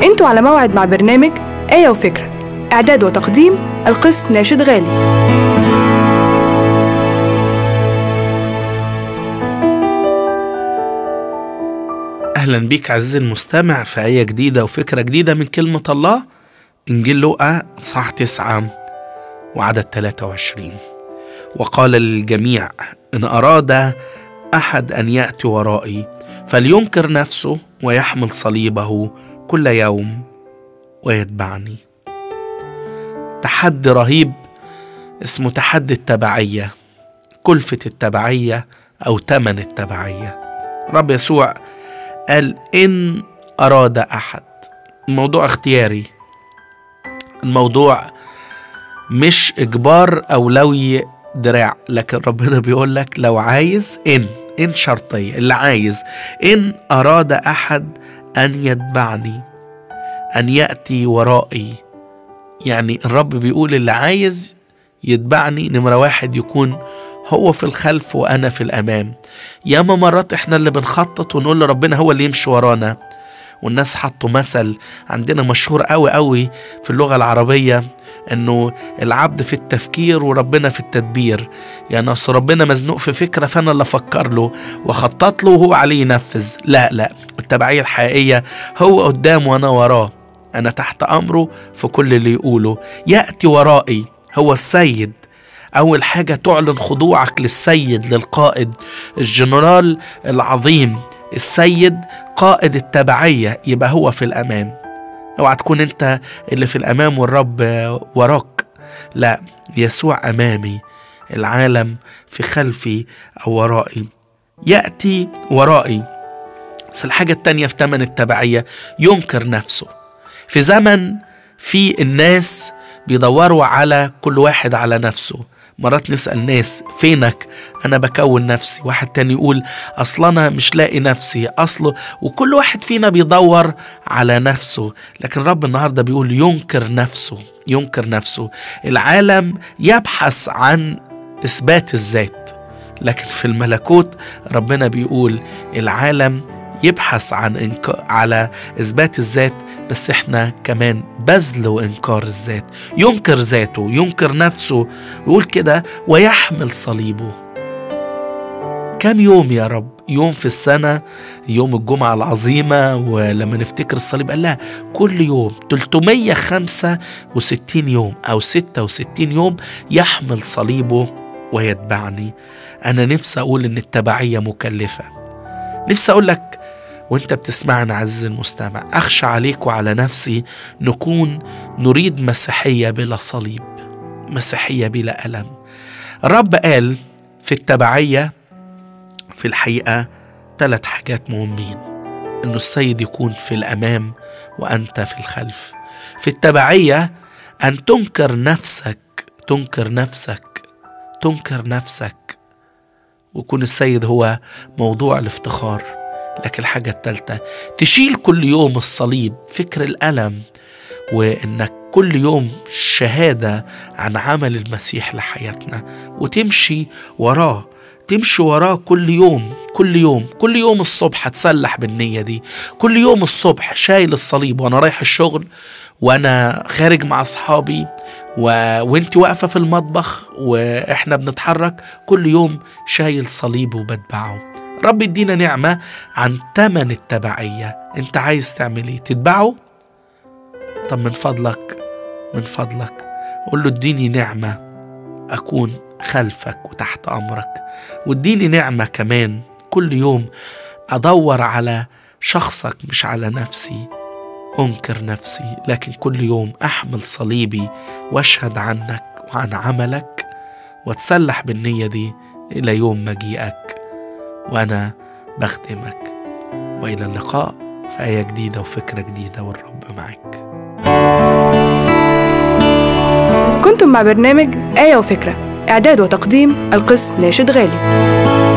انتوا على موعد مع برنامج آية وفكرة إعداد وتقديم القس ناشد غالي أهلا بيك عزيزي المستمع في آية جديدة وفكرة جديدة من كلمة الله إنجيل لوقا صح تسعة وعدد 23 وقال للجميع إن أراد أحد أن يأتي ورائي فلينكر نفسه ويحمل صليبه كل يوم ويتبعني تحدي رهيب اسمه تحدي التبعية كلفة التبعية أو تمن التبعية رب يسوع قال إن أراد أحد الموضوع اختياري الموضوع مش إجبار أولوي دراع لكن ربنا بيقول لك لو عايز إن إن شرطية اللي عايز إن أراد أحد أن يتبعني أن يأتي ورائي يعني الرب بيقول اللي عايز يتبعني نمرة واحد يكون هو في الخلف وأنا في الأمام ياما مرات إحنا اللي بنخطط ونقول لربنا هو اللي يمشي ورانا والناس حطوا مثل عندنا مشهور قوي قوي في اللغة العربية انه العبد في التفكير وربنا في التدبير يعني اصل ربنا مزنوق في فكره فانا اللي افكر له واخطط له وهو عليه ينفذ لا لا التبعيه الحقيقيه هو قدام وانا وراه انا تحت امره في كل اللي يقوله ياتي ورائي هو السيد أول حاجة تعلن خضوعك للسيد للقائد الجنرال العظيم السيد قائد التبعية يبقى هو في الأمام اوعى تكون انت اللي في الأمام والرب وراك لا يسوع أمامي العالم في خلفي أو ورائي يأتي ورائي بس الحاجة التانية في تمن التبعية ينكر نفسه في زمن في الناس بيدوروا على كل واحد على نفسه مرات نسأل ناس فينك أنا بكون نفسي واحد تاني يقول أصل أنا مش لاقي نفسي أصله وكل واحد فينا بيدور على نفسه لكن رب النهاردة بيقول ينكر نفسه ينكر نفسه العالم يبحث عن إثبات الذات لكن في الملكوت ربنا بيقول العالم يبحث عن إنك... على إثبات الذات بس احنا كمان بذل وانكار الذات ينكر ذاته ينكر نفسه يقول كده ويحمل صليبه كم يوم يا رب يوم في السنة يوم الجمعة العظيمة ولما نفتكر الصليب قال لا كل يوم 365 يوم أو 66 يوم يحمل صليبه ويتبعني أنا نفسي أقول إن التبعية مكلفة نفسي أقول لك وانت بتسمعنا عزيزي المستمع اخشى عليك وعلى نفسي نكون نريد مسيحيه بلا صليب مسيحيه بلا الم الرب قال في التبعيه في الحقيقه ثلاث حاجات مهمين انه السيد يكون في الامام وانت في الخلف في التبعيه ان تنكر نفسك تنكر نفسك تنكر نفسك ويكون السيد هو موضوع الافتخار لكن الحاجة التالتة تشيل كل يوم الصليب فكر الألم وإنك كل يوم شهادة عن عمل المسيح لحياتنا وتمشي وراه تمشي وراه كل يوم كل يوم كل يوم الصبح اتسلح بالنية دي كل يوم الصبح شايل الصليب وانا رايح الشغل وانا خارج مع اصحابي و... وانت واقفة في المطبخ واحنا بنتحرك كل يوم شايل صليب وبتبعه رب يدينا نعمة عن تمن التبعية انت عايز تعمل ايه تتبعه طب من فضلك من فضلك قول له اديني نعمة أكون خلفك وتحت أمرك واديني نعمة كمان كل يوم أدور على شخصك مش على نفسي أنكر نفسي لكن كل يوم أحمل صليبي وأشهد عنك وعن عملك واتسلح بالنية دي إلى يوم مجيئك وأنا بخدمك وإلى اللقاء في آية جديدة وفكرة جديدة والرب معك كنتم مع برنامج آية وفكرة إعداد وتقديم القس ناشد غالي